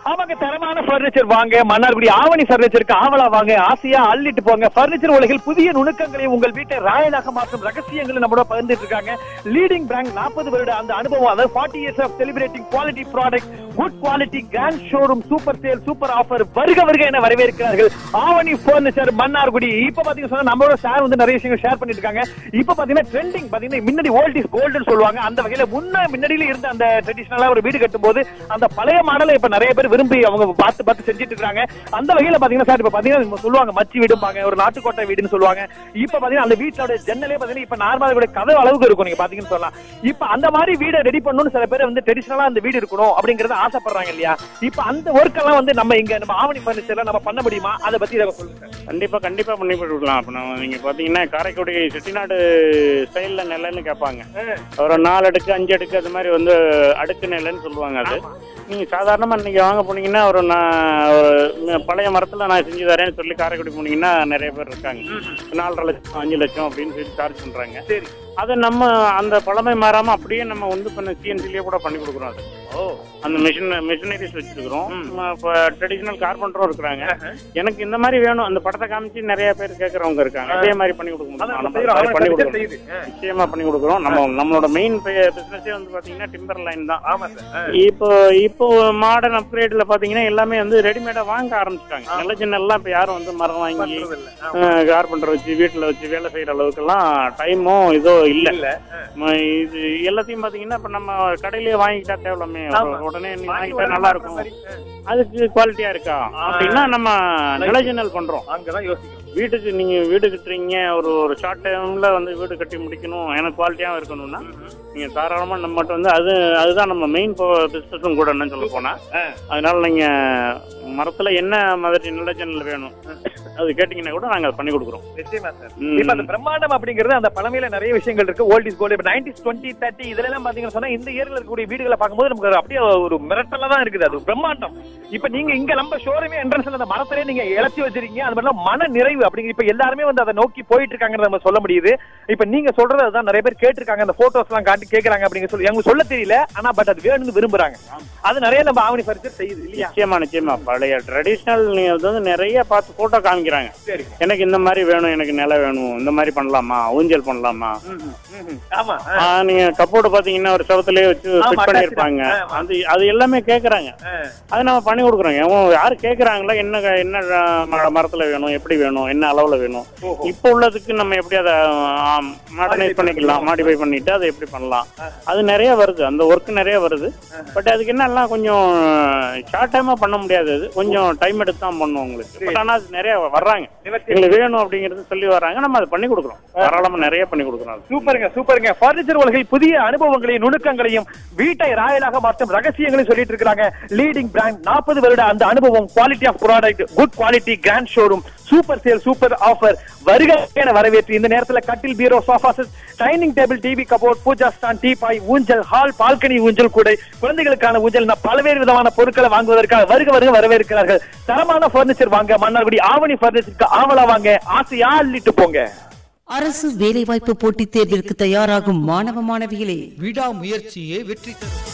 அவங்க தரமான பர்னிச்சர் வாங்க மன்னார்குடி ஆவணி பர்னிச்சருக்கு ஆவலா வாங்க ஆசையா அள்ளிட்டு போங்க பர்னிச்சர் உலகில் புதிய நுணுக்கங்களை உங்கள் வீட்டை ராயலாக மாற்றும் ரகசியங்களை நம்மளோட பகிர்ந்துட்டு இருக்காங்க லீடிங் பிராண்ட் நாற்பது வருட அந்த அனுபவம் அதாவது forty years of celebrating quality product good quality grand showroom super sale super offer வருக வருக என வரவேற்கிறார்கள் ஆவணி பர்னிச்சர் மன்னார்குடி இப்ப பாத்தீங்கன்னா சொன்னா நம்மளோட சார் வந்து நிறைய விஷயங்கள் ஷேர் பண்ணிட்டு இருக்காங்க இப்ப பாத்தீங்கன்னா ட்ரெண்டிங் பாத்தீங்கன்னா முன்னாடி ஓல்ட் இஸ் கோல்டுன்னு சொல்லுவாங்க அந்த வகையில முன்ன முன்னாடியில இருந்த அந்த ட்ரெடிஷனலா ஒரு வீடு கட்டும்போது அந்த பழைய மாடலை இப்ப நிறைய பேர் விரும்பி அவங்க பார்த்து பார்த்து செஞ்சுட்டு இருக்காங்க அந்த வகையில பாத்தீங்கன்னா சார் இப்ப பாத்தீங்கன்னா இவங்க சொல்லுவாங்க மச்சி வீடும்பாங்க ஒரு நாட்டுக்கோட்டை வீடுன்னு சொல்லுவாங்க இப்ப பாத்தீங்கன்னா அந்த வீட்டோட ஜன்னலே பாத்தீங்கன்னா இப்ப நார்மலா கூட கதவு அளவுக்கு இருக்கும் நீங்க பாத்தீங்கன்னு சொல்லலாம் இப்ப அந்த மாதிரி வீடை ரெடி பண்ணணும்னு சில பேர் வந்து ட்ரெடிஷனலா அந்த வீடு இருக்கணும் அப்படிங்கறத ஆசைப்படுறாங்க இல்லையா இப்ப அந்த ஒர்க் எல்லாம் வந்து நம்ம இங்க நம்ம ஆவணி பர்னிச்சர்ல நம்ம பண்ண முடியுமா அதை பத்தி இதை சொல்லுங்க சார் கண்டிப்பா கண்டிப்பா பண்ணி கொடுக்கலாம் அப்ப நம்ம நீங்க பாத்தீங்கன்னா காரைக்குடி செட்டிநாடு ஸ்டைல்ல நிலைன்னு கேட்பாங்க ஒரு நாலு அடுக்கு அஞ்சு அடுக்கு அது மாதிரி வந்து அடுக்கு நிலைன்னு சொல்லுவாங்க அது நீங்க சாதாரணமா இன்னைக்கு வாங்க போனீங்கன்னா ஒரு நான் ஒரு ம- பழைய மரத்துல நான் செஞ்சு தரேன்னு சொல்லி காரைக்குடி போனீங்கன்னா நிறைய பேர் இருக்காங்க நாலரை லட்சம் அஞ்சு லட்சம் அப்படின்னு சொல்லி சார்ஜ் பண்றாங்க சரி அதை நம்ம அந்த பழமை மாறாம அப்படியே நம்ம வந்து பண்ண சிஎன்சிலேயே கூட பண்ணி கொடுக்குறோம் அது ஓ அந்த மிஷின் மிஷினரிஸ் வச்சிருக்கிறோம் இப்போ ட்ரெடிஷனல் கார்பெண்டரும் இருக்கிறாங்க எனக்கு இந்த மாதிரி வேணும் அந்த படத்தை காமிச்சு நிறைய பேர் கேட்கறவங்க இருக்காங்க அதே மாதிரி பண்ணி கொடுக்க முடியும் அதான் நம்ம செய்யறோம். அது பண்ணி ஆவணி கொடுக்குறோம் செய்யுது. ஆ. நிச்சயமா பண்ணி கொடுக்குறோம் நம்ம நம்மளோட மெயின் பிசினஸே வந்து பாத்தீங்கன்னா டிம்பர் லைன் தான் ஆமா சார் இப்போ இப்போ மாடர்ன் அப்கிரேட்ல பாத்தீங்கன்னா எல்லாமே வந்து ரெடிமேடா வாங்க ஆரம்பிச்சிட்டாங்க நல்ல சின்னெல்லாம் இப்ப யாரும் வந்து மரம் வாங்கி கார்பெண்டர் வச்சு வீட்டுல வச்சு வேலை செய்யற அளவுக்குலாம் டைமும் இதோ இல்ல இல்ல ம, இது எல்லாத்தையும் பாத்தீங்கன்னா இப்ப நம்ம கடையிலேயே வாங்கிட்டா தேவலாமே ஆமா. உடனே நீ வாங்கிட்டா நல்லா இருக்கும் அதுக்கு குவாலிட்டியா இருக்கா அப்படின்னா நம்ம நிலஜன்னல் பண்றோம் அங்கதான் யோசிக்கணும் வீட்டுக்கு நீங்க வீடு கட்டுறீங்க ஒரு ஒரு ஷார்ட் டைம்ல வந்து வீடு கட்டி முடிக்கணும் எனக்கு குவாலிட்டியாவும் இருக்கணும்னா நீங்க தாராளமா நம்மகிட்ட வந்து அது அதுதான் நம்ம மெயின் பிசினஸும் கூட என்ன சொல்ல போனா அதனால நீங்க மரத்துல என்ன மாதிரி நிலஜன்னல் வேணும் அது கேட்டீங்கன்னா கூட நாங்க அதை பண்ணி கொடுக்குறோம் நிச்சயமா சார் ம். இப்ப அந்த பிரம்மாண்டம் அப்படிங்கிறது அந்த பழமையில நிறைய விஷயங்கள் இருக்கு ஓல்ட் இஸ் கோல்டு இப்ப நைன்டிஸ் டுவெண்ட்டி தேர்ட்டி இதுல எல்லாம் பாத்தீங்கன்னா சொன்னா இந்த ஏரியால இருக்கக்கூடிய வீடுகளை பார்க்கும்போது நமக்கு ஒரு அப்படியே ஒரு மிரட்டலா தான் இருக்குது அது பிரம்மாண்டம் இப்ப நீங்க இங்க நம்ம ஷோரூமே என்ட்ரன்ஸ்ல அந்த மரத்திலே நீங்க இழைச்சி வச்சிருக்கீங்க அது மாதிரி மன நிறைவு அப்படிங்கிற இப்ப எல்லாருமே வந்து அதை நோக்கி போயிட்டு இருக்காங்கன்னு நம்ம சொல்ல முடியுது இப்ப நீங்க சொல்றது அதுதான் நிறைய பேர் கேட்டிருக்காங்க அந்த போட்டோஸ் எல்லாம் காட்டி கேக்குறாங்க அப்படிங்க சொல்லி எனக்கு சொல்ல தெரியல ஆனா பட் அது வேணும்னு விரும்புறாங்க அது நிறைய நம்ம ஆவணி பரிசு செய்யுது இல்லையா நிச்சயமா நிச்சயமா பழைய ட்ரெடிஷ்னல் நீங்க வந்து நிறைய பார்த்து போட்டோ காமிக்கிறாங்க சரி எனக்கு இந்த மாதிரி வேணும் எனக்கு நிலம் வேணும் இந்த மாதிரி பண்ணலாமா ஊஞ்சல் பண்ணலாமா ஆமா ஆ, நீங்க கப்போர்டு பாத்தீங்கன்னா ஒரு செவத்துலயே வச்சு ஆமா, ஃபிட் பண்ணிருப்பாங்க attached தான். அது அது எல்லாமே கேக்குறாங்க அது நம்ம பண்ணி கொடுக்குறோங்க அவங்க யாரு கேக்குறாங்களா என்ன க- என்ன ம- மரத்துல வேணும் எப்படி வேணும் என்ன அளவுல வேணும் ஓஹோ. இப்போ உள்ளதுக்கு நம்ம எப்படி அதை மாடர்னைஸ் பண்ணிக்கலாம் மாடிஃபை பண்ணிட்டு அதை எப்படி பண்ணலாம் அது நிறைய வருது அந்த ஒர்க் நிறைய வருது பட் அதுக்கு என்னெல்லாம் கொஞ்சம் ஷார்ட் டைமா பண்ண முடியாது அது கொஞ்சம் டைம் எடுத்து தான் பண்ணும் உங்களுக்கு பட் ஆனா அது நிறைய வர்றாங்க நிவர்த்தி. எங்களுக்கு வேணும் அப்படிங்கறது சொல்லி வர்றாங்க நம்ம அதை பண்ணி கொடுக்குறோம் தாராளமா நிறைய பண்ணி கொடுக்குறோம் அது. சூப்பருங்க சூப்பருங்க பர்னிச்சர் உலகில் புதிய அனுபவங்களையும் நுணுக்கங்களையும் வீட்டை ராயலாக மாற்றும் ரகசியங்களையும் சொல்லிட்டு இருக்காங்க லீடிங் பிராண்ட் நாற்பது வருட அந்த அனுபவம் quality of product good quality grand showroom super sale super offer வருகை என வரவேற்று இந்த நேரத்துல கட்டில் பீரோ sofa set dining table TV cupboard puja stand டீபாய் ஊஞ்சல் ஹால் பால்கனி ஊஞ்சல் கூடை குழந்தைகளுக்கான ஊஞ்சல் என பல்வேறு விதமான பொருட்களை வாங்குவதற்காக வருக வருக வரவேற்கிறார்கள் தரமான பர்னிச்சர் வாங்க மன்னார்குடி ஆவணி பர்னிச்சருக்கு ஆவலா வாங்க ஆசையா அள்ளிட்டு போங்க அரசு வேலைவாய்ப்பு போட்டித் தேர்விற்கு தயாராகும் மாணவ மாணவிகளே விடாமுயற்சியே வெற்றி தரும்